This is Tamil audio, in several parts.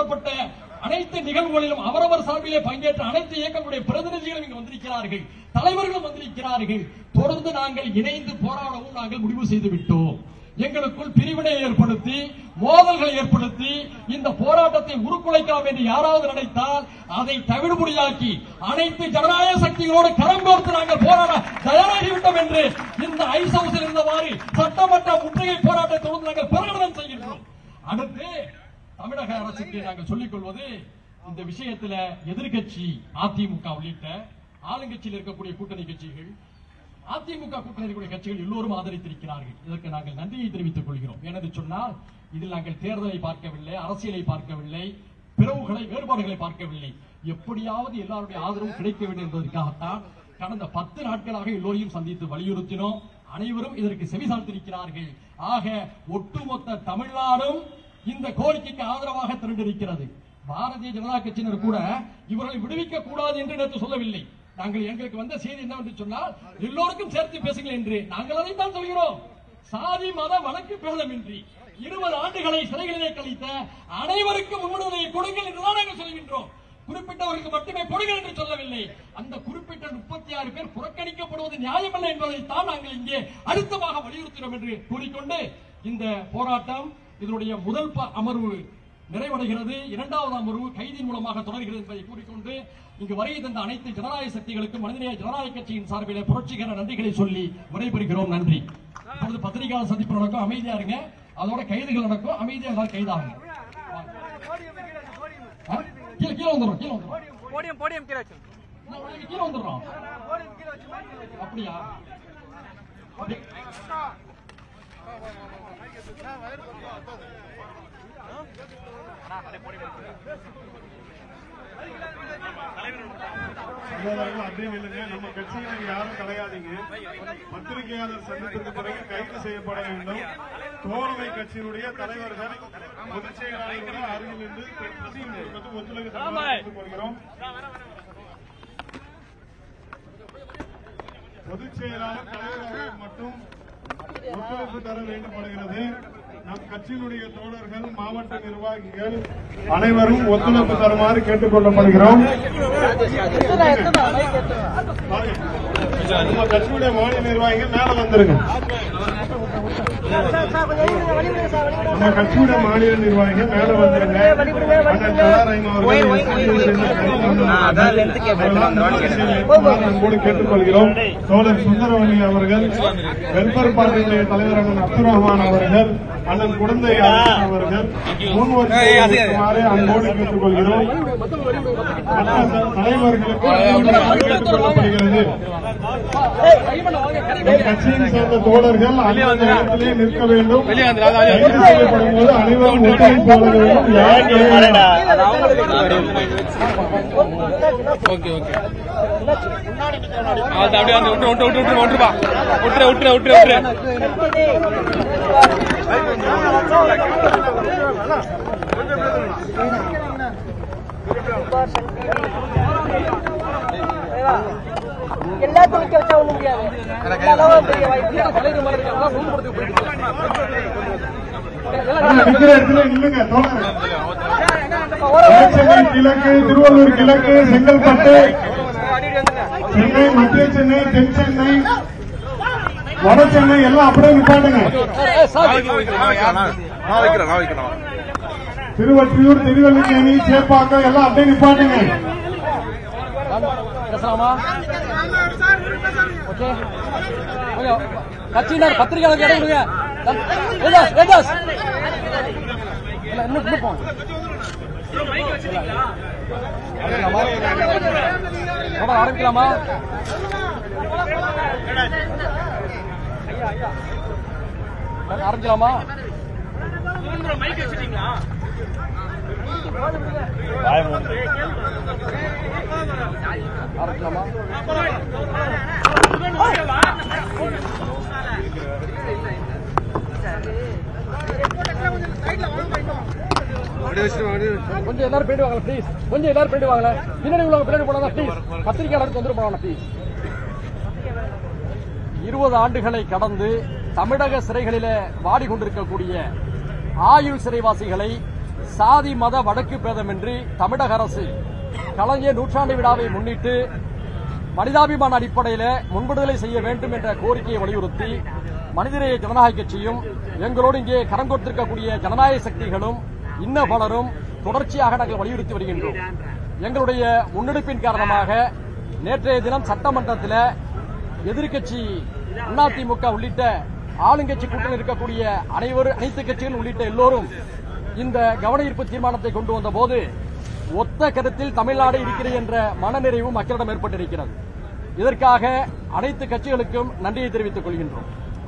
சம்பந்தப்பட்ட அனைத்து நிகழ்வுகளிலும் அவரவர் சார்பிலே பங்கேற்ற அனைத்து இயக்கங்களுடைய பிரதிநிதிகளும் இங்கு வந்திருக்கிறார்கள் தலைவர்களும் வந்திருக்கிறார்கள் தொடர்ந்து நாங்கள் இணைந்து போராடவும் நாங்கள் முடிவு செய்து விட்டோம் எங்களுக்குள் பிரிவினை ஏற்படுத்தி மோதல்களை ஏற்படுத்தி இந்த போராட்டத்தை உருக்குலைக்கலாம் என்று யாராவது நினைத்தால் அதை தவிடுபடியாக்கி அனைத்து ஜனநாயக சக்திகளோடு கரம் கோர்த்து நாங்கள் போராட தயாராகிவிட்டோம் என்று இந்த ஐஸ் ஹவுஸில் இருந்தவாறு சட்டமன்ற முற்றுகை போராட்டத்தை தொடர்ந்து நாங்கள் பிரகடனம் செய்கின்றோம் அடுத்து தமிழக அரசுக்கு நாங்கள் சொல்லிக் கொள்வது இந்த விஷயத்துல எதிர்க்கட்சி அதிமுக உள்ளிட்ட ஆளுங்கட்சியில் இருக்கக்கூடிய கூட்டணி கட்சிகள் அதிமுக கூட்டணி இருக்கக்கூடிய கட்சிகள் எல்லோரும் ஆதரித்திருக்கிறார்கள் இதற்கு நாங்கள் நன்றியை தெரிவித்துக் கொள்கிறோம் எனது சொன்னால் இதில் நாங்கள் தேர்தலை பார்க்கவில்லை அரசியலை பார்க்கவில்லை பிளவுகளை வேறுபாடுகளை பார்க்கவில்லை எப்படியாவது எல்லாருடைய ஆதரவும் கிடைக்க வேண்டும் என்பதற்காகத்தான் கடந்த பத்து நாட்களாக எல்லோரையும் சந்தித்து வலியுறுத்தினோம் அனைவரும் இதற்கு செவிசாய்த்திருக்கிறார்கள் ஆக ஒட்டுமொத்த தமிழ்நாடும் இந்த கோரிக்கைக்கு ஆதரவாக திரண்டிருக்கிறது பாரதிய ஜனதா கட்சியினர் கூட இவர்களை விடுவிக்க கூடாது என்று நேற்று சொல்லவில்லை நாங்கள் எங்களுக்கு வந்த செய்தி என்னவென்று சொன்னால் எல்லோருக்கும் சேர்த்து பேசுங்கள் என்று நாங்கள் அதைத்தான் சொல்கிறோம் சாதி மத வழக்கு பேதமின்றி இருபது ஆண்டுகளை சிறைகளிலே கழித்த அனைவருக்கும் முன்னுரிமையை கொடுங்கள் என்றுதான் நாங்கள் சொல்கின்றோம் குறிப்பிட்டவருக்கு மட்டுமே கொடுங்கள் என்று சொல்லவில்லை அந்த குறிப்பிட்ட முப்பத்தி ஆறு பேர் புறக்கணிக்கப்படுவது நியாயமல்ல என்பதைத்தான் நாங்கள் இங்கே அழுத்தமாக வலியுறுத்தினோம் என்று கூறிக்கொண்டு இந்த போராட்டம் இதனுடைய முதல் ப- அமர்வு நிறைவடைகிறது இரண்டாவது அமர்வு கைதின் மூலமாக தொடர்கிறது என்பதை கூறிக்கொண்டு இங்கு வருகை தந்த அனைத்து ஜனநாயக சக்திகளுக்கும் மனிதநேய ஜனநாயக கட்சியின் சார்பிலே புரட்சிகர நன்றிகளை சொல்லி விடைபெறுகிறோம் நன்றி இப்பொழுது பத்திரிகையாளர் சந்திப்பு நடக்கும் அமைதியா இருங்க அதோட கைதுகள் நடக்கும் அமைதியா எல்லாரும் கைதாகுங்க ஆ? கீழே கீழே வந்துடும் கீழே வந்துடும் போடியம் போடியம் கீழே வச்சு கீழே வந்துடுறோம் அப்படியா அப்படி சகோதரர்கள் அப்படியே இல்லைங்க நம்ம கட்சியினர் யாரும் கிடையாதீங்க பத்திரிகையாளர் சந்திப்பிற்கு பிறகு கைது செய்யப்பட வேண்டும் தோழமை கட்சியினுடைய தலைவர்கள் பொதுச் செயலாளர்கள் அருகில் இருந்து பிரசிங் கொடுப்பது ஒத்துழைப்பு தருமாறு கேட்டுக்கொள்கிறோம் பொதுச் செயலாளர் தலைவர்கள் மட்டும் ஒத்துழைப்பு தர வேண்டப்படுகிறது நம் கட்சியினுடைய தோழர்கள் மாவட்ட நிர்வாகிகள் அனைவரும் ஒத்துழைப்பு தருமாறு கேட்டுக் கொள்ளப்படுகிறோம் நம்ம கட்சியுடைய மாநில நிர்வாகிகள் மேல வந்துருங்க நம்ம கட்சியுடைய மாநில நிர்வாகிகள் மேல வந்துருங்க அண்ணன் கலாராயம் அவர்கள் அன்போடு கேட்டுக்கொள்கிறோம் தோழர் சுந்தரவல்லி அவர்கள் வெல்பர் பார்ட்டியுடைய தலைவர் அண்ணன் அப்துல் ரஹ்மான் அவர்கள் அண்ணன் குழந்தை அரசன் அவர்கள் முன் வருமாறு அன்போடு கேட்டுக்கொள்கிறோம் மற்ற தலைவர்களுக்கு அன்போடு கேட்டுக்கொள்ளப்படுகிறது நம் கட்சியை சேர்ந்த தோழர்கள் அந்தந்த இடத்திலே நிற்க வேண்டும் கைது செய்யப்படும் போது அனைவரும் ஒத்துழைப்பு வழங்க வேண்டும் யாரும் ஓகே ஓகே அது அப்படியே வந்து விட்டு விட்டு விட்டு விட்டு விட்டுருப்பா விட்டுரு விட்டுரு விட்டுரு விட்டுரு எல்லாத்தையும் நிக்க வச்சா ஒண்ணும் முடியாது எல்லாரும் பெரிய வாய்ப்பு நிற்கிற இடத்துல நில்லுங்க தோழர் வடசென்னை கிழக்கு திருவள்ளூர் கிழக்கு செங்கல்பட்டு சென்னை மத்திய சென்னை தென் சென்னை வட சென்னை எல்லாம் அப்படியே நிப்பாட்டுங்க திருவற்றியூர் திருவல்லிக்கேணி சேப்பாக்கம் எல்லாம் அப்படியே நிப்பாட்டுங்க பேசலாமா ஓகே ஓகே கட்சியினர் பத்திரிகையாளருக்கு இடம் கொடுங்க வேதாஸ் வேதாஸ் இல்ல, இன்னும் இன்னும் போங்க ஆரம்பிக்கலாமா? தொடர் ஆரம்பிக்கலாமா தொடர் ஆரம்பிக்கலாமா ஆரம்பிக்கலாமா கொஞ்சம் எல்லாரும் போயிட்டு வாங்க ப்ளீஸ் கொஞ்சம் எல்லாரும் போயிட்டு வாங்க பின்னாடி உள்ளவங்க பின்னாடி போனாங்க ப்ளீஸ் பத்திரிகையாளருக்கு தொந்தரவு பண்ணாங்க ப்ளீஸ் இருபது ஆண்டுகளை கடந்து தமிழக சிறைகளிலே வாடிக்கொண்டிருக்கக்கூடிய ஆயுள் சிறைவாசிகளை சாதி மத வழக்கு பேதமின்றி தமிழக அரசு கலைஞர் நூற்றாண்டு விழாவை முன்னிட்டு மனிதாபிமான அடிப்படையில் முன்விடுதலை செய்ய வேண்டும் என்ற கோரிக்கையை வலியுறுத்தி மனிதநேய ஜனநாயக கட்சியும் எங்களோடு இங்கே கரம் கொடுத்திருக்கக்கூடிய ஜனநாயக சக்திகளும் இன்ன பலரும் தொடர்ச்சியாக நாங்கள் வலியுறுத்தி வருகின்றோம் எங்களுடைய முன்னெடுப்பின் காரணமாக நேற்றைய தினம் சட்டமன்றத்தில் எதிர்க்கட்சி அதிமுக உள்ளிட்ட ஆளுங்கட்சி கூட்டணி இருக்கக்கூடிய அனைவரும் அனைத்து கட்சிகள் உள்ளிட்ட எல்லோரும் இந்த கவன ஈர்ப்பு தீர்மானத்தை கொண்டு வந்த போது ஒத்த கருத்தில் தமிழ்நாடு இருக்கிறது என்ற மனநிறைவு மக்களிடம் ஏற்பட்டிருக்கிறது இதற்காக அனைத்து கட்சிகளுக்கும் நன்றியை தெரிவித்துக் கொள்கின்றோம்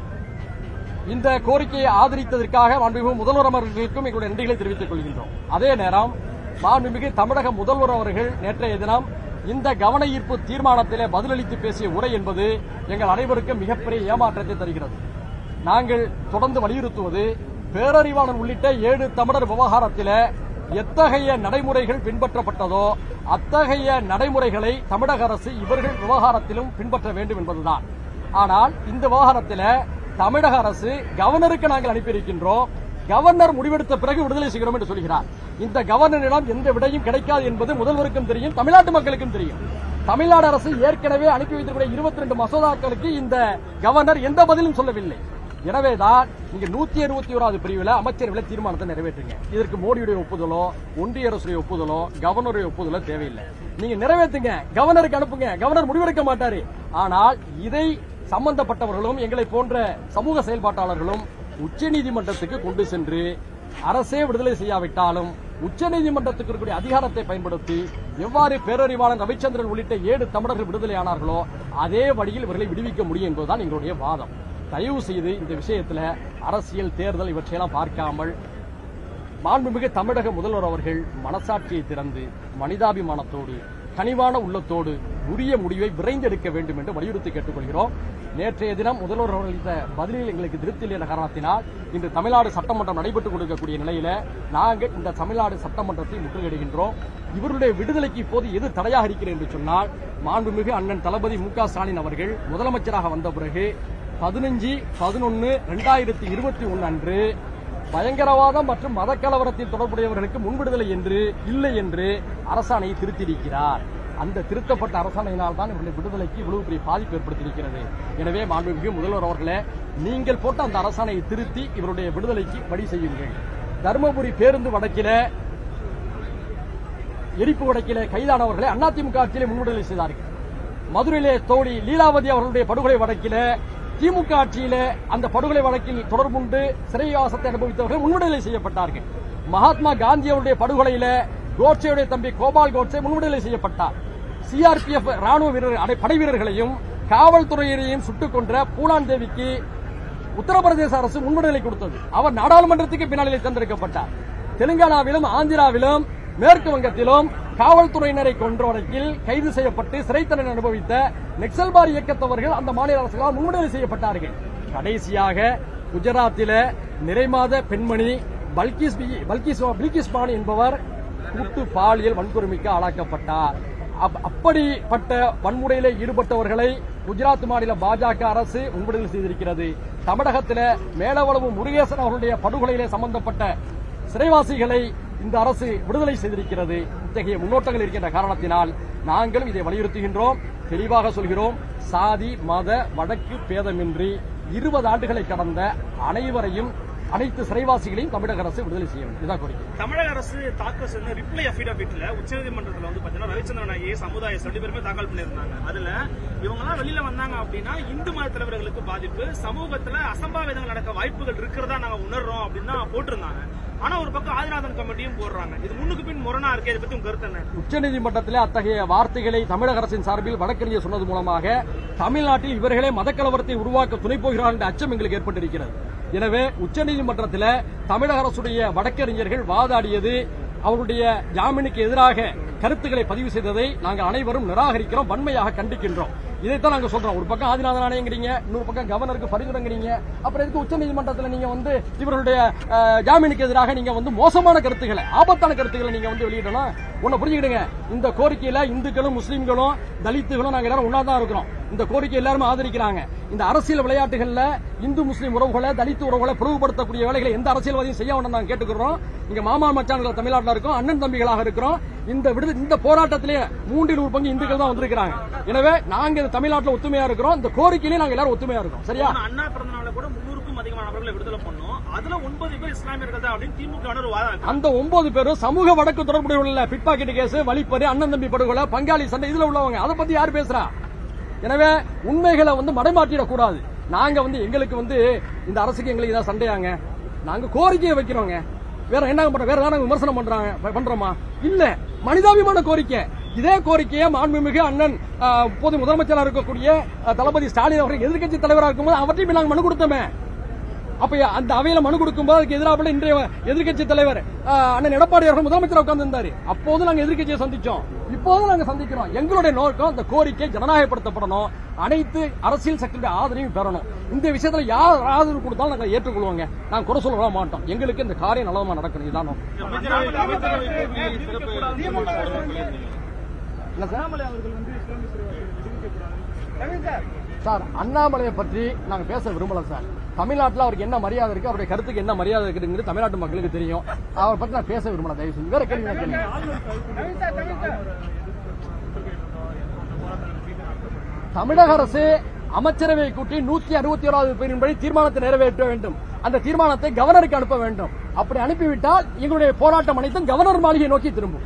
இந்த கோரிக்கையை ஆதரித்ததற்காக மாண்புமிகு முதல்வர் அவர்களுக்கும் எங்களுடைய நன்றிகளை தெரிவித்துக் கொள்கின்றோம் அதே நேரம் மாண்புமிகு தமிழக முதல்வர் அவர்கள் நேற்றைய தினம் இந்த கவன ஈர்ப்பு தீர்மானத்திலே பதிலளித்து பேசிய உரை என்பது எங்கள் அனைவருக்கும் மிகப்பெரிய ஏமாற்றத்தை தருகிறது நாங்கள் தொடர்ந்து வலியுறுத்துவது பேரறிவாளன் உள்ளிட்ட ஏழு தமிழர் விவகாரத்திலே எத்தகைய நடைமுறைகள் பின்பற்றப்பட்டதோ அத்தகைய நடைமுறைகளை தமிழக அரசு இவர்கள் விவகாரத்திலும் பின்பற்ற வேண்டும் என்பதுதான் ஆனால் இந்த விவகாரத்தில் தமிழக அரசு கவர்னருக்கு நாங்கள் அனுப்பியிருக்கின்றோம் கவர்னர் முடிவெடுத்த பிறகு விடுதலை செய்கிறோம் என்று சொல்கிறார் இந்த கவர்னரிடம் எந்த விடையும் கிடைக்காது என்பது முதல்வருக்கும் தெரியும் தமிழ்நாட்டு மக்களுக்கும் தெரியும் தமிழ்நாடு அரசு ஏற்கனவே அனுப்பி வைத்திருக்கிற இருபத்தி ரெண்டு மசோதாக்களுக்கு இந்த கவர்னர் எந்த பதிலும் சொல்லவில்லை எனவேதான் நீங்க நூத்தி அறுபத்தி ஓராவது பிரிவுல அமைச்சரவை தீர்மானத்தை நிறைவேற்றுங்க இதற்கு மோடியுடைய ஒப்புதலோ ஒன்றிய அரசுடைய ஒப்புதலோ கவர்னருடைய ஒப்புதலோ தேவையில்லை நீங்க நிறைவேற்றுங்க கவர்னருக்கு அனுப்புங்க கவர்னர் முடிவெடுக்க மாட்டாரு ஆனால் இதை சம்பந்தப்பட்டவர்களும் எங்களை போன்ற சமூக செயல்பாட்டாளர்களும் உச்சநீதிமன்றத்துக்கு கொண்டு சென்று அரசே விடுதலை செய்யாவிட்டாலும் உச்சநீதிமன்றத்துக்கு இருக்கக்கூடிய அதிகாரத்தை பயன்படுத்தி எவ்வாறு பேரறிவாளன் ரவிச்சந்திரன் உள்ளிட்ட ஏழு தமிழர்கள் விடுதலையானார்களோ அதே வழியில் இவர்களை விடுவிக்க முடியும் என்பதுதான் எங்களுடைய வாதம் தயவு செய்து இந்த விஷயத்துல அரசியல் தேர்தல் இவற்றையெல்லாம் பார்க்காமல் மாண்புமிகு தமிழக முதல்வர் அவர்கள் மனசாட்சியை திறந்து மனிதாபிமானத்தோடு கனிவான உள்ளத்தோடு உரிய முடிவை விரைந்து எடுக்க வேண்டும் என்று வலியுறுத்தி கேட்டுக்கொள்கிறோம் நேற்றைய தினம் முதல்வர் அவர்கள் அளித்த பதிலில் எங்களுக்கு திருப்தி இல்லை என்ற காரணத்தினால் இன்று தமிழ்நாடு சட்டமன்றம் நடைபெற்றுக் கொண்டிருக்கக்கூடிய நிலையில நாங்கள் இந்த தமிழ்நாடு சட்டமன்றத்தை முற்றுகையிடுகின்றோம் இவருடைய விடுதலைக்கு இப்போது எது தடையாக இருக்கிறது என்று சொன்னால் மாண்புமிகு அண்ணன் தளபதி மு க ஸ்டாலின் அவர்கள் முதலமைச்சராக வந்த பிறகு பதினஞ்சு பதினொன்னு ரெண்டாயிரத்தி இருபத்தி ஒன்னு அன்று பயங்கரவாதம் மற்றும் மதக்கலவரத்தில் தொடர்புடையவர்களுக்கு முன்விடுதலை என்று இல்லை என்று அரசாணையை திருத்தியிருக்கிறார் அந்த திருத்தப்பட்ட அரசாணையினால் தான் இவருடைய விடுதலைக்கு இவ்வளவு பெரிய பாதிப்பு ஏற்படுத்தியிருக்கிறது எனவே மாண்புமிகு முதல்வர் அவர்களே நீங்கள் போட்ட அந்த அரசாணையை திருத்தி இவருடைய விடுதலைக்கு வழி செய்யுங்கள் தருமபுரி பேருந்து வழக்கில எரிப்பு வழக்கில கைதானவர்களை அதிமுக ஆட்சியிலே முன்விடுதலை செய்தார்கள் மதுரையிலே தோழி லீலாவதி அவர்களுடைய படுகொலை வழக்கில திமுக ஆட்சியில அந்த படுகொலை வழக்கில் தொடர்புண்டு சிறைவாசத்தை அனுபவித்தவர்கள் முன்விடுதலை செய்யப்பட்டார்கள் மகாத்மா காந்தி அவருடைய படுகொலையில கோட்சேயுடைய தம்பி கோபால் கோட்சே முன்விடுதலை செய்யப்பட்டார் சிஆர்பிஎஃப் ராணுவ வீரர் அடை- படை வீரர்களையும் காவல்துறையினரையும் சுட்டுக் கொன்ற பூலான் தேவிக்கு உத்தரப்பிரதேச அரசு முன்விடுதலை கொடுத்தது அவர் நாடாளுமன்றத்துக்கு பின்னாளிலே தேர்ந்தெடுக்கப்பட்டார் தெலுங்கானாவிலும் ஆந்திராவிலும் மேற்கு வங்கத்திலும் காவல்துறையினரை கொன்ற வழக்கில் கைது செய்யப்பட்டு சிறை தண்டனை அனுபவித்த நெக்சல்பார் இயக்கத்தவர்கள் அந்த மாநில அரசுகளால் முன்விடுதலை செய்யப்பட்டார்கள் கடைசியாக குஜராத்தில நிறைமாத பெண்மணி பல்கிஸ் பி- பல்கிஸ் பில்கிஸ் பானு என்பவர் கூட்டு பாலியல் வன்கொடுமைக்கு ஆளாக்கப்பட்டார் அப்- அப்படிப்பட்ட வன்முறையிலே ஈடுபட்டவர்களை குஜராத் மாநில பாஜக அரசு முன்விடுதலை செய்திருக்கிறது தமிழகத்தில மேலவளவு முருகேசன் அவர்களுடைய படுகொலையிலே சம்பந்தப்பட்ட சிறைவாசிகளை இந்த அரசு விடுதலை செய்திருக்கிறது இத்தகைய முன்னோட்டங்கள் இருக்கின்ற காரணத்தினால் நாங்களும் இதை வலியுறுத்துகின்றோம் தெளிவாக சொல்கிறோம் சாதி மத வழக்கு பேதமின்றி இருபது ஆண்டுகளை கடந்த அனைவரையும் அனைத்து சிறைவாசிகளையும் தமிழக அரசு விடுதலை செய்ய வேண்டும் இதுதான் கோரிக்கை தமிழக அரசு தாக்கல் செய்த ரிப்ளை அபிடபிட்ல உச்சநீதிமன்றத்துல வந்து பாத்தீங்கன்னா ரவிச்சந்திரன் ஐஏஎஸ் சமுதாய ரெண்டு பேருமே தாக்கல் பண்ணியிருந்தாங்க அதுல இவங்க எல்லாம் வெளியில வந்தாங்க அப்படின்னா இந்து மத தலைவர்களுக்கு பாதிப்பு சமூகத்துல அசம்பாவிதங்கள் நடக்க வாய்ப்புகள் இருக்கிறதா நாங்க உணர்றோம் அப்படின்னு தான் போட்டிருந்தாங்க ஆனா ஒரு பக்கம் ஆதிநாதன் கமிட்டியும் போடுறாங்க இது முன்னுக்கு பின் முரணா இருக்கு இதை பத்தி உங்க கருத்து என்ன உச்சநீதிமன்றத்தில் அத்தகைய வார்த்தைகளை தமிழக அரசின் சார்பில் வழக்கறிஞர் சொன்னது மூலமாக தமிழ்நாட்டில் இவர்களே மதக்கலவரத்தை உருவாக்க துணை போகிறார்கள் என்ற அச்சம் எங்களுக்கு ஏற்பட்டிருக்கிறது எனவே உச்சநீதிமன்றத்தில் தமிழக அரசுடைய வழக்கறிஞர்கள் வாதாடியது அவருடைய ஜாமீனுக்கு எதிராக கருத்துக்களை பதிவு செய்ததை நாங்கள் அனைவரும் நிராகரிக்கிறோம் வன்மையாக கண்டிக்கின்றோம் இதைத்தான் நாங்க சொல்றோம் ஒரு பக்கம் ஆதிநாதன் ஆணையங்கிறீங்க இன்னொரு பக்கம் கவர்னருக்கு பரிந்துரைங்கிறீங்க அப்புறம் எதுக்கு உச்ச நீதிமன்றத்தில் நீங்க வந்து இவர்களுடைய அஹ், ஜாமீனுக்கு எதிராக நீங்க வந்து மோசமான கருத்துக்களை ஆபத்தான கருத்துக்களை நீங்க வந்து வெளியிடணும் ஒன்னு புரிஞ்சுக்கிடுங்க இந்த கோரிக்கையில இந்துக்களும் முஸ்லீம்களும் தலித்துகளும் நாங்க எல்லாரும் ஒன்னா தான் இருக்கிறோம் இந்த கோரிக்கை எல்லாருமே ஆதரிக்கிறாங்க இந்த அரசியல் விளையாட்டுகள்ல இந்து முஸ்லீம் உறவுகளை தலித்து உறவுகளை பிளவுபடுத்தக்கூடிய வேலைகளை எந்த அரசியல்வாதியும் செய்ய வேண்டாம் நாங்க கேட்டுக்கிறோம் இங்க மாமா மச்சான்கள் தமிழ்நாட்டில் இருக்கோம் அண்ணன் தம்பிகளாக இருக்கிறோம் இந்த விடுதலை இந்த போராட்டத்திலே மூன்றில் ஒரு பங்கு இந்துக்கள் தான் வந்திருக்கிறாங்க எனவே நாங்க இந்த தமிழ்நாட்டில் ஒத்துமையா இருக்கிறோம் இந்த கோரிக்கையிலே நாங்க எல்லாரும் ஒத்துமையா இருக்கோம் சரியா ஆனா அண்ணா பிறந்த நாள்ல கூட முன்னூறுக்கும் அதிகமான நபர்களை விடுதலை பண்ணோம் அதுல ஒன்பது பேர் இஸ்லாமியர்கள் தான் அப்படின்னு திமுக ஒரு வாதம் இருக்கு. அந்த ஒன்பது பேரும் சமூக வழக்கு தொடர்புடைய உள்ள பிட் பாக்கெட் கேஸ் வழிப்பறி அண்ணன் தம்பி படுகொலை பங்காளி சண்டை இதுல உள்ளவங்க அதை பத்தி யார் பேசுறா எனவே உண்மைகளை வந்து மடைமாற்றிடக் கூடாது நாங்க வந்து எங்களுக்கு வந்து இந்த அரசுக்கு எங்களுக்கு ஏதாவது சண்டையாங்க நாங்க கோரிக்கையை வைக்கிறோங்க வேற என்ன பண்றோம் வேற ஏதாவது விமர்சனம் பண்றாங்க ப- பண்றோமா இல்ல மனிதாபிமான கோரிக்கை இதே கோரிக்கையை மாண்புமிகு அண்ணன் ஆஹ், இப்போது முதலமைச்சராக இருக்கக்கூடிய ஆஹ், தளபதி ஸ்டாலின் அவர்கள் எதிர்க்கட்சி தலைவராக இருக்கும்போது அவற்றையும் நாங்க மனு கொடுத்தோமே அப்ப அந்த அவையில மனு கொடுக்கும்போது அதுக்கு எதிராக இன்றைய எதிர்க்கட்சி தலைவர் ஆஹ், அண்ணன் எடப்பாடி அவர்கள் முதலமைச்சர் உட்கார்ந்து இருந்தாரு அப்போது நாங்க எதிர்க்கட்சியை சந்திச்சோம் இப்போது நாங்க சந்திக்கிறோம் எங்களுடைய நோக்கம் இந்த கோரிக்கை ஜனநாயகப்படுத்தப்படணும் அனைத்து அரசியல் சக்தியுடைய ஆதரவையும் பெறணும் இந்த விஷயத்துல யார் ஆதரவு கொடுத்தாலும் நாங்க ஏற்றுக்கொள்வோங்க நாங்க குறை சொல்ல மாட்டோம் எங்களுக்கு இந்த காரியம் நல்லதமா நடக்கணும் இதுதான் நோக்கம். என்ன சார்? சார் அண்ணாமலையை பற்றி நாங்க பேச விரும்பல சார் தமிழ்நாட்டுல அவருக்கு என்ன மரியாதை இருக்கு அவருடைய கருத்துக்கு என்ன மரியாதை இருக்குங்கிறது தமிழ்நாட்டு மக்களுக்கு தெரியும் அவரை பத்தி நான் பேச விரும்பல தயவு செஞ்சு வேற கேள்வி கேளுங்க தமிழக அரசு அமைச்சரவை கூட்டி நூத்தி அறுபத்தி ஓராவது பேரின்படி தீர்மானத்தை நிறைவேற்ற வேண்டும் அந்த தீர்மானத்தை கவர்னருக்கு அனுப்ப வேண்டும் அப்படி அனுப்பிவிட்டால் எங்களுடைய போராட்டம் அனைத்தும் கவர்னர் மாளிகை நோக்கி திரும்பும்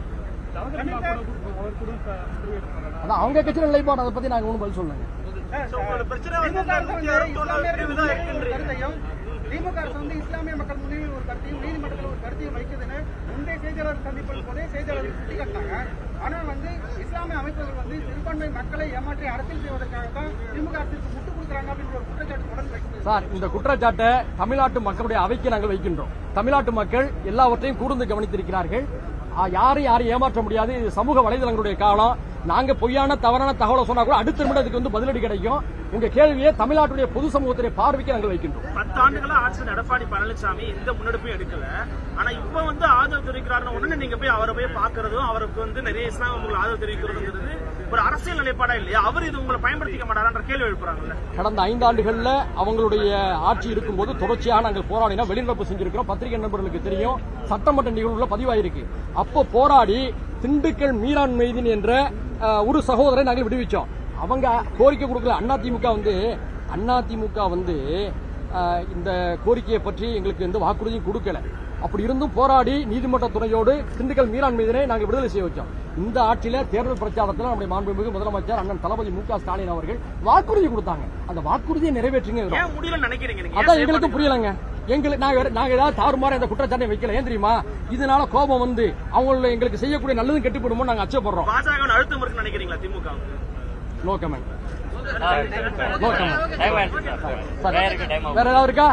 அதான் அவங்க கட்சியில் நிலைப்பாடு அதை பத்தி நாங்க ஒன்றும் பதில் சொல்லுங்க உங்களோட பிரச்சனை வந்து திமுக அரசு நூத்தி வந்து அறுபத்தொன்னாவது இஸ்லாமியர்கள் பிரிவு தான் முன்னணி ஒரு இருக்குன்றீங்க. கருத்தையும் திமுக அரசு வந்து இஸ்லாமிய மக்கள் முன்னணி ஒரு கருத்தையும் நீதிமன்றத்தில் ஒரு கருத்தையும் வைக்குதுன்னு முந்தைய செய்தியாளர் சந்திப்பில் போதே செய்தியாளர்கள் சுட்டிக்காட்டினாங்க ஆனா வந்து இஸ்லாமிய அமைப்புகள் வந்து சிறுபான்மை மக்களை ஏமாற்றி அரசியல் செய்வதற்காக தான் திமுக அரசுக்கு முட்டு கொடுக்குறாங்க அப்படின்ற ஒரு குற்றச்சாட்டு தொடர்ந்து வைக்கிறது சார் இந்த குற்றச்சாட்டை தமிழ்நாட்டு மக்களுடைய அவைக்கு நாங்கள் வைக்கின்றோம் தமிழ்நாட்டு மக்கள் எல்லாவற்றையும் கூர்ந்து கவனித்திருக்கிறார்கள் ஆ, யாரையும் யாரையும் ஏமாற்ற முடியாது இது சமூக வலைதளங்களுடைய காலம் நாங்க பொய்யான தவறான தகவலை சொன்னா கூட அடுத்த நிமிடம் அதுக்கு வந்து பதிலடி கிடைக்கும் உங்க கேள்வியை தமிழ்நாட்டுடைய பொது சமூகத்துடைய பார்வைக்கு நாங்கள் வைக்கின்றோம் பத்து ஆண்டுகளா ஆட்சி எடப்பாடி பழனிசாமி எந்த முன்னெடுப்பும் எடுக்கல ஆனா இப்ப வந்து ஆதரவு தெரிவிக்கிறாருன்னு உடனே நீங்க போய் அவரை போய் பாக்குறதும் அவருக்கு வந்து நிறைய இஸ்லாமிய உங்களுக்கு ஆதரவு தெரிவிக்கிறதுங்கிறது ஒரு அரசியல் நிலைப்பாடா இல்லையா அவர் இது உங்களை பயன்படுத்திக்க மாட்டாரான்ற கேள்வி எழுப்புறாங்கல்ல கடந்த ஐந்தாண்டுகள்ல அவங்களுடைய ஆட்சி இருக்கும்போது தொடர்ச்சியாக நாங்கள் போராடினா வெளிநடப்பு செஞ்சிருக்கிறோம் பத்திரிகை நண்பர்களுக்கு தெரியும் சட்டமன்ற நிகழ்வுல பதிவாயிருக்கு அப்போ போராடி திண்டுக்கல் மீரான் மெய்தீன் என்ற அஹ், ஒரு சகோதரரை நாங்கள் விடுவிச்சோம் அவங்க கோரிக்கை கொடுக்கல அதிமுக வந்து அதிமுக வந்து அஹ், இந்த கோரிக்கையை பற்றி எங்களுக்கு எந்த வாக்குறுதியும் கொடுக்கல அப்படி இருந்தும் போராடி நீதிமன்ற துணையோடு திண்டுக்கல் மீரான் மீதனை நாங்கள் விடுதலை செய்ய வச்சோம் இந்த ஆட்சியில தேர்தல் பிரச்சாரத்தில் நம்முடைய மாண்புமிகு முதலமைச்சர் அண்ணன் தளபதி மு க ஸ்டாலின் அவர்கள் வாக்குறுதி கொடுத்தாங்க அந்த வாக்குறுதியை நிறைவேற்றுங்க ஏன் முடியல நினைக்கிறீங்க நீங்க ஏன் அதான் செய்ய எங்களுக்கும் மாட்டீங்க? புரியலங்க எங்களுக்கு நாங்க வேற- நாங்க ஏதாவது தாறுமாற இந்த குற்றச்சாட்டை வைக்கல ஏன் தெரியுமா இதனால கோபம் வந்து அவங்கள எங்களுக்கு செய்யக்கூடிய நல்லதும் கெட்டு போடுமோ நாங்க அச்சப்படுறோம் பாஜக அழுத்தம் இருக்குன்னு நினைக்கிறீங்களா திமுக நோ கமெண்ட் நோ கமெண்ட் வேற ஏதாவது இருக்கா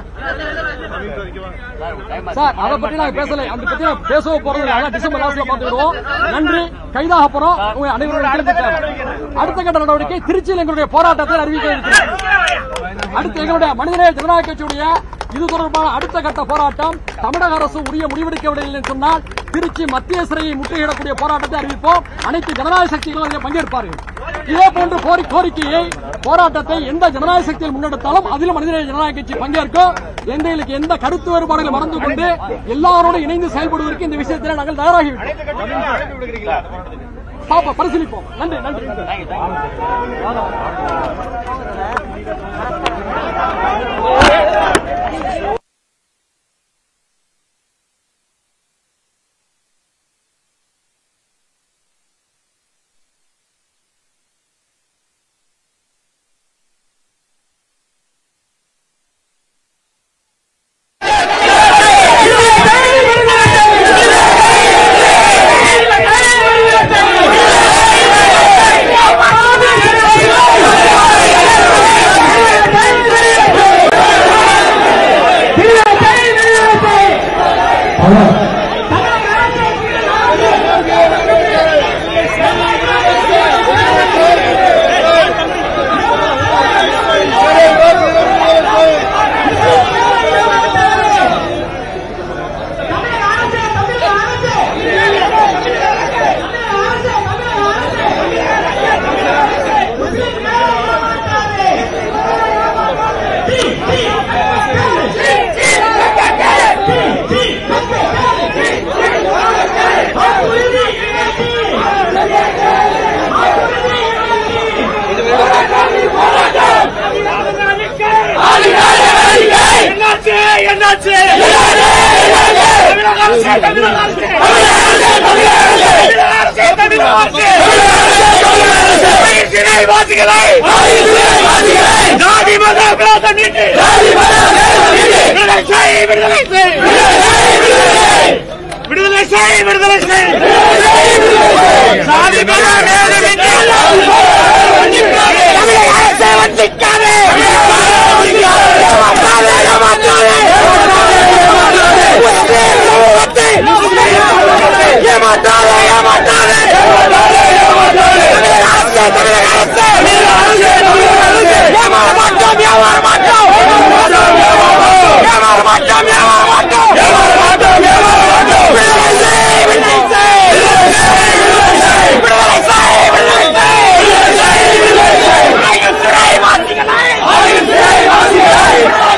சார் அதை பத்தி நாங்க பேசல அந்த பத்தி நாங்க பேசவே போறது இல்ல. அதான் டிசம்பர் லாஸ்ட்ல பாத்துக்கிடுவோம் நன்றி கைதாக போறோம் உங்க அனைவரும் கேள்வி தேவை. அடுத்த கட்ட நடவடிக்கை திருச்சியில் எங்களுடைய போராட்டத்தை அறிவிக்க இருக்கிறோம் அடுத்து எங்களுடைய மனிதநேய ஜனநாயக கட்சியுடைய இது தொடர்பான அடுத்த கட்ட போராட்டம் தமிழக அரசு உரிய முடிவெடுக்கவில்லை என்று சொன்னால் திருச்சி மத்திய சிறையை முற்றுகையிடக்கூடிய போராட்டத்தை அறிவிப்போம் அனைத்து ஜனநாயக சக்திகளும் அதில் பங்கேற்பார்கள் இதே போன்று கோரி- கோரிக்கையை போராட்டத்தை எந்த ஜனநாயக சக்தியில் முன்னெடுத்தாலும் அதிலும் மனிதநேய ஜனநாயக கட்சி பங்கேற்கும் எங்களுக்கு எந்த கருத்து வேறுபாடுகளை மறந்து கொண்டு எல்லாரோடு இணைந்து செயல்படுவதற்கு இந்த விஷயத்தில் நாங்கள் தயாராகிவிட்டோம் பாப்போம் பரிசீலிப்போம் நன்றி நன்றி Hey! விடுதலை செய் விடுதலை செய் சாதி மத அரசை வஞ்சிக்காதே ஏமாற்றாதே ஏமாற்றாதே சமூகத்தை ஏமாற்றாதே ஏமாற்றாதே அரசே தமிழக அரசே ஏமாற மாட்டோம் ஏமாற மாட்டோம் ஏமாற மாட்டோம் ஏமாற மாட்டோம் விடுதலை செய் விடுதலை செய் விடுதலை செய் விடுதலை செய் ஆயுள் சிறைவாசிகளை ஆயுள் சிறைவாசிகளை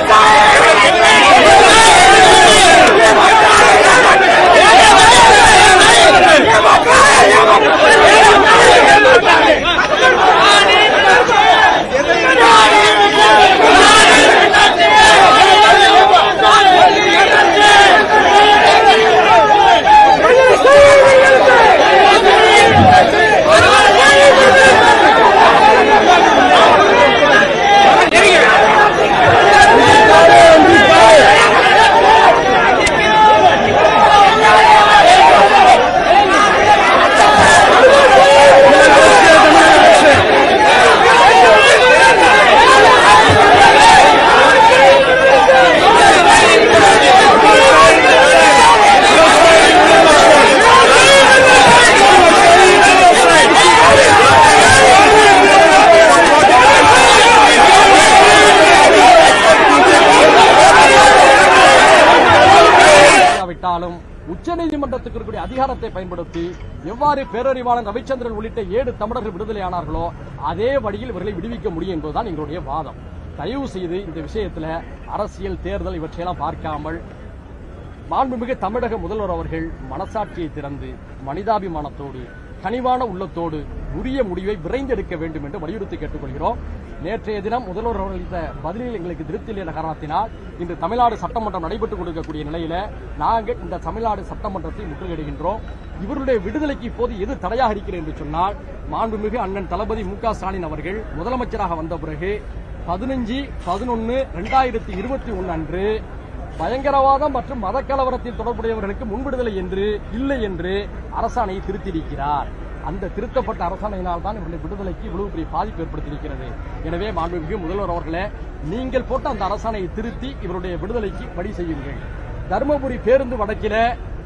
விட்டாலும் உச்சநீதிமன்றத்துக்கு இருக்கக்கூடிய அதிகாரத்தை பயன்படுத்தி எவ்வாறு பேரறிவாளன் ரவிச்சந்திரன் உள்ளிட்ட ஏழு தமிழர்கள் விடுதலையானார்களோ அதே வழியில் இவர்களை விடுவிக்க முடியும் என்பதுதான் எங்களுடைய வாதம் தயவு செய்து இந்த விஷயத்துல அரசியல் தேர்தல் இவற்றையெல்லாம் பார்க்காமல் மாண்புமிகு தமிழக முதல்வர் அவர்கள் மனசாட்சியை திறந்து மனிதாபிமானத்தோடு கனிவான உள்ளத்தோடு உரிய முடிவை விரைந்தெடுக்க வேண்டும் என்று வலியுறுத்தி கேட்டுக்கொள்கிறோம் நேற்றைய தினம் முதல்வர் அவர்கள் அளித்த பதிலில் எங்களுக்கு திருப்தி இல்லை என்ற காரணத்தினால் இன்று தமிழ்நாடு சட்டமன்றம் நடைபெற்றுக் கொண்டிருக்கக்கூடிய நிலையில நாங்கள் இந்த தமிழ்நாடு சட்டமன்றத்தை முற்றுகையிடுகின்றோம் இவருடைய விடுதலைக்கு இப்போது எது தடையாக இருக்கிறது என்று சொன்னால் மாண்புமிகு அண்ணன் தளபதி மு க ஸ்டாலின் அவர்கள் முதலமைச்சராக வந்த பிறகு பதினஞ்சு பதினொன்னு ரெண்டாயிரத்தி இருபத்தி ஒன்னு அன்று பயங்கரவாதம் மற்றும் மதக்கலவரத்தில் தொடர்புடையவர்களுக்கு முன்விடுதலை என்று இல்லை என்று அரசாணையை திருத்தியிருக்கிறார் அந்த திருத்தப்பட்ட அரசாணையினால் தான் இவருடைய விடுதலைக்கு இவ்வளவு பெரிய பாதிப்பு ஏற்படுத்தியிருக்கிறது எனவே மாண்புமிகு முதல்வர் அவர்களே நீங்கள் போட்ட அந்த அரசாணையை திருத்தி இவருடைய விடுதலைக்கு வழி செய்யுங்கள் தருமபுரி பேருந்து வடக்கில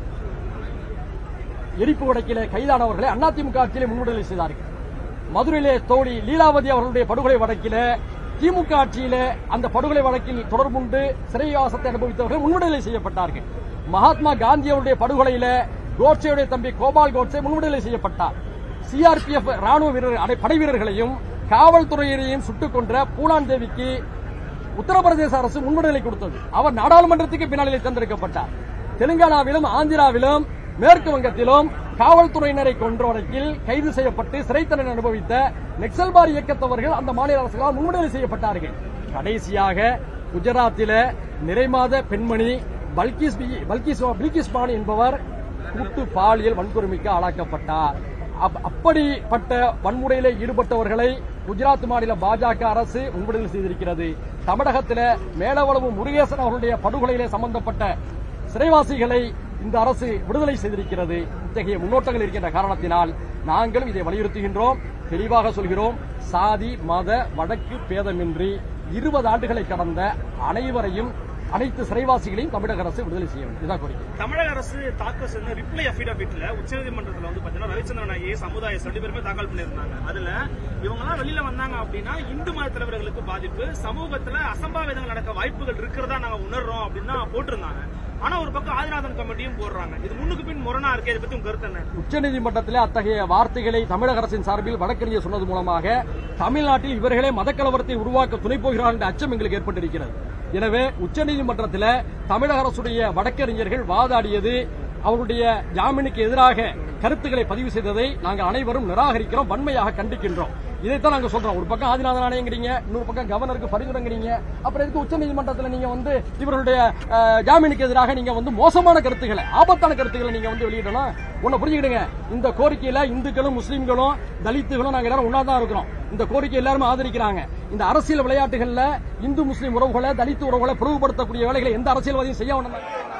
எரிப்பு வடக்கிலே கைதானவர்களை அதிமுக ஆட்சியிலே முன்விடுதலை செய்தார்கள் மதுரையிலே தோழி லீலாவதி அவர்களுடைய படுகொலை வழக்கிலே திமுக ஆட்சியிலே அந்த படுகொலை வழக்கில் தொடர்புண்டு சிறைவாசத்தை அனுபவித்தவர்கள் முன்விடுதலை செய்யப்பட்டார்கள் மகாத்மா காந்தி அவருடைய படுகொலையில கோட்சேயுடைய தம்பி கோபால் கோட்சே முன்விடுதலை செய்யப்பட்டார் சிஆர்பிஎஃப் ராணுவ வீரர் அடை- படை வீரர்களையும் காவல்துறையினரையும் சுட்டுக் கொன்ற பூலான் தேவிக்கு உத்தரப்பிரதேச அரசு முன்விடுதலை கொடுத்தது அவர் நாடாளுமன்றத்துக்கு பின்னாளில் தேர்ந்தெடுக்கப்பட்டார் தெலுங்கானாவிலும் ஆந்திராவிலும் மேற்கு வங்கத்திலும் காவல்துறையினரை கொன்ற வழக்கில் கைது செய்யப்பட்டு சிறை தண்டனை அனுபவித்த நெக்சல்பார் இயக்கத்தவர்கள் அந்த மாநில அரசுகளால் முன்விடுதலை செய்யப்பட்டார்கள் கடைசியாக குஜராத்தில நிறைமாத பெண்மணி பல்கிஸ் பி- பல்கிஸ் பில்கிஸ் பானு என்பவர் கூட்டு பாலியல் வன்கொடுமைக்கு ஆளாக்கப்பட்டார் அப்- அப்படிப்பட்ட வன்முறையிலே ஈடுபட்டவர்களை குஜராத் மாநில பாஜக அரசு முன்விடுதலை செய்திருக்கிறது தமிழகத்தில மேலவளவு முருகேசன் அவர்களுடைய படுகொலையிலே சம்பந்தப்பட்ட சிறைவாசிகளை இந்த அரசு விடுதலை செய்திருக்கிறது இத்தகைய முன்னோட்டங்கள் இருக்கின்ற காரணத்தினால் நாங்களும் இதை வலியுறுத்துகின்றோம் தெளிவாக சொல்கிறோம் சாதி மத வழக்கு பேதமின்றி இருபது ஆண்டுகளை கடந்த அனைவரையும் அனைத்து சிறைவாசிகளையும் தமிழக அரசு விடுதலை செய்ய வேண்டும் இதுதான் கோரிக்கை தமிழக அரசு தாக்கல் செஞ்ச ரிப்ளை அபிடபிட்ல உச்சநீதிமன்றத்துல வந்து பாத்தீங்கன்னா ரவிச்சந்திரன் ஐஏஎஸ் சமுதாய ரெண்டு பேருமே தாக்கல் பண்ணியிருந்தாங்க அதுல இவங்க எல்லாம் வெளியில வந்தாங்க அப்படின்னா இந்து மத தலைவர்களுக்கு பாதிப்பு சமூகத்துல அசம்பாவிதங்கள் நடக்க வாய்ப்புகள் இருக்கிறதா நாங்க உணர்றோம் அப்படின்னு தான் போட்டிருந்தாங்க ஆனா ஒரு பக்கம் ஆதிநாதன் கமிட்டியும் போடுறாங்க இது முன்னுக்கு பின் முரணா இருக்கு இதை பத்தி உங்க கருத்து என்ன உச்சநீதிமன்றத்தில் அத்தகைய வார்த்தைகளை தமிழக அரசின் சார்பில் வழக்கறிஞர் சொன்னது மூலமாக தமிழ்நாட்டில் இவர்களே மதக்கலவரத்தை உருவாக்க துணை போகிறார்கள் என்ற அச்சம் எங்களுக்கு ஏற்பட்டிருக்கிறது எனவே உச்சநீதிமன்றத்தில் தமிழக அரசுடைய வழக்கறிஞர்கள் வாதாடியது அவருடைய ஜாமீனுக்கு எதிராக கருத்துக்களை பதிவு செய்ததை நாங்கள் அனைவரும் நிராகரிக்கிறோம் வன்மையாக கண்டிக்கின்றோம் இதைத்தான் நாங்க சொல்றோம் ஒரு பக்கம் ஆதிநாதன் ஆணையங்கிறீங்க இன்னொரு பக்கம் கவர்னருக்கு பரிந்துரைங்கிறீங்க அப்புறம் எதுக்கு உச்ச நீதிமன்றத்தில் நீங்க வந்து இவர்களுடைய அஹ், ஜாமீனுக்கு எதிராக நீங்க வந்து மோசமான கருத்துக்களை ஆபத்தான கருத்துக்களை நீங்க வந்து வெளியிடணும் ஒன்னு புரிஞ்சுக்கிடுங்க இந்த கோரிக்கையில இந்துக்களும் முஸ்லீம்களும் தலித்துகளும் நாங்க எல்லாரும் ஒன்னா தான் இருக்கிறோம் இந்த கோரிக்கை எல்லாரும் ஆதரிக்கிறாங்க இந்த அரசியல் விளையாட்டுகள்ல இந்து முஸ்லீம் உறவுகளை தலித்து உறவுகளை பிளவுபடுத்தக்கூடிய வேலைகளை எந்த அரசியல்வாதியும் செய்ய வேண்டாம்